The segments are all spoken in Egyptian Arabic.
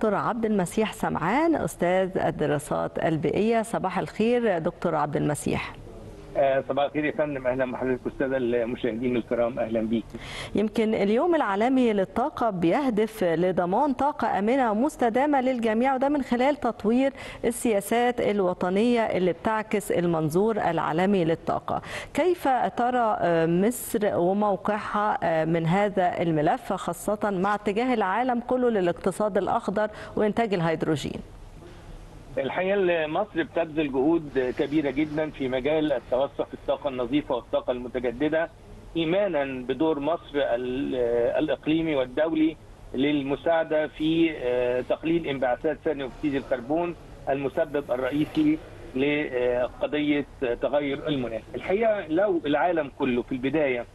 دكتور عبد المسيح سمعان أستاذ الدراسات البيئية صباح الخير دكتور عبد المسيح صباح الخير يا فندم اهلا بحضرتك الساده المشاهدين الكرام اهلا بيك يمكن اليوم العالمي للطاقة بيهدف لضمان طاقة آمنة ومستدامة للجميع وده من خلال تطوير السياسات الوطنية اللي بتعكس المنظور العالمي للطاقة كيف ترى مصر وموقعها من هذا الملف خاصة مع اتجاه العالم كله للاقتصاد الأخضر وإنتاج الهيدروجين الحقيقه مصر بتبذل جهود كبيره جدا في مجال التوسع في الطاقه النظيفه والطاقه المتجدده ايمانا بدور مصر الاقليمي والدولي للمساعده في تقليل انبعاثات ثاني اكسيد الكربون المسبب الرئيسي لقضيه تغير المناخ. الحقيقه لو العالم كله في البدايه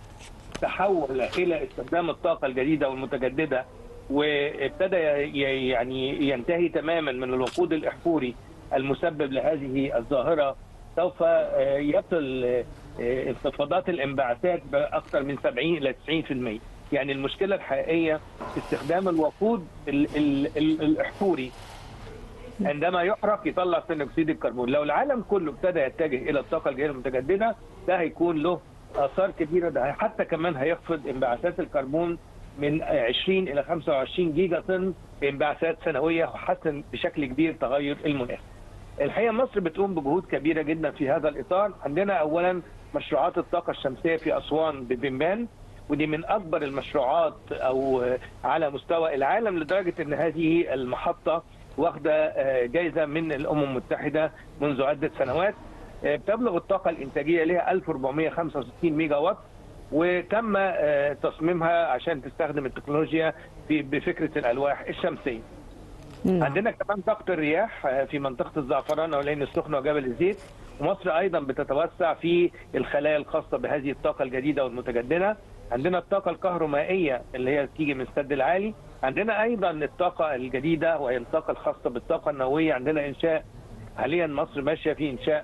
تحول الى استخدام الطاقه الجديده والمتجدده وابتدى يعني ينتهي تماما من الوقود الاحفوري المسبب لهذه الظاهره سوف يصل انخفاضات الانبعاثات باكثر من 70 الى 90% يعني المشكله الحقيقيه في استخدام الوقود ال ال ال الاحفوري عندما يحرق يطلع ثاني اكسيد الكربون لو العالم كله ابتدى يتجه الى الطاقه الجديده المتجدده ده هيكون له اثار كبيره ده حتى كمان هيخفض انبعاثات الكربون من 20 الى 25 جيجا طن انبعاثات سنويه وحسن بشكل كبير تغير المناخ. الحقيقه مصر بتقوم بجهود كبيره جدا في هذا الاطار، عندنا اولا مشروعات الطاقه الشمسيه في اسوان ببنبان ودي من اكبر المشروعات او على مستوى العالم لدرجه ان هذه المحطه واخده جائزه من الامم المتحده منذ عده سنوات بتبلغ الطاقه الانتاجيه لها 1465 ميجا وات وتم تصميمها عشان تستخدم التكنولوجيا في بفكره الالواح الشمسيه. مم. عندنا كمان طاقه الرياح في منطقه الزعفران والعين السخنه وجبل الزيت ومصر ايضا بتتوسع في الخلايا الخاصه بهذه الطاقه الجديده والمتجدده. عندنا الطاقه الكهرومائيه اللي هي تيجي من السد العالي. عندنا ايضا الطاقه الجديده وهي الطاقه الخاصه بالطاقه النوويه عندنا انشاء حاليا مصر ماشيه في انشاء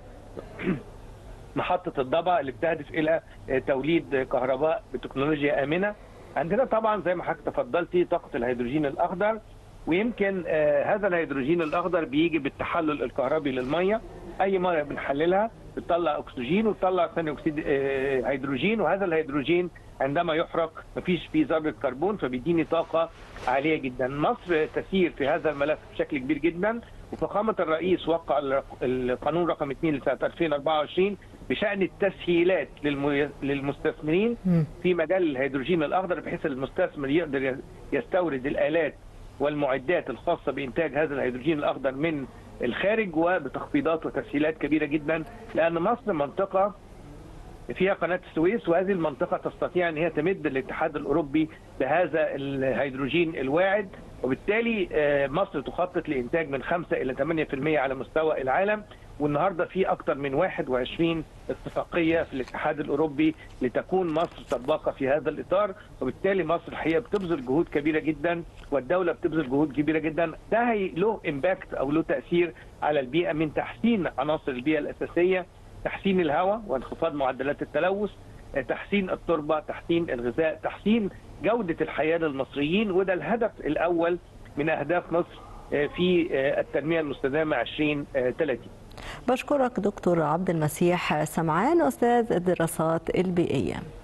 محطة الضبع اللي بتهدف إلى توليد كهرباء بتكنولوجيا آمنة عندنا طبعا زي ما حضرتك تفضلتي طاقة الهيدروجين الأخضر ويمكن هذا الهيدروجين الأخضر بيجي بالتحلل الكهربي للمية أي مية بنحللها بتطلع أكسجين وتطلع ثاني أكسيد هيدروجين وهذا الهيدروجين عندما يحرق مفيش فيه ذرة كربون فبيديني طاقة عالية جدا مصر تسير في هذا الملف بشكل كبير جدا وفخامة الرئيس وقع القانون رقم 2 لسنة 2024 بشأن التسهيلات للمستثمرين في مجال الهيدروجين الأخضر بحيث المستثمر يقدر يستورد الآلات والمعدات الخاصة بإنتاج هذا الهيدروجين الأخضر من الخارج وبتخفيضات وتسهيلات كبيرة جدا لأن مصر منطقة فيها قناة السويس وهذه المنطقة تستطيع أن هي تمد الاتحاد الأوروبي بهذا الهيدروجين الواعد وبالتالي مصر تخطط لإنتاج من 5 إلى 8% على مستوى العالم والنهارده في اكثر من 21 اتفاقيه في الاتحاد الاوروبي لتكون مصر سباقه في هذا الاطار وبالتالي مصر الحقيقه بتبذل جهود كبيره جدا والدوله بتبذل جهود كبيره جدا ده له امباكت او له تاثير على البيئه من تحسين عناصر البيئه الاساسيه تحسين الهواء وانخفاض معدلات التلوث تحسين التربه تحسين الغذاء تحسين جوده الحياه للمصريين وده الهدف الاول من اهداف مصر في التنميه المستدامه 2030 بشكرك دكتور عبد المسيح سمعان أستاذ الدراسات البيئية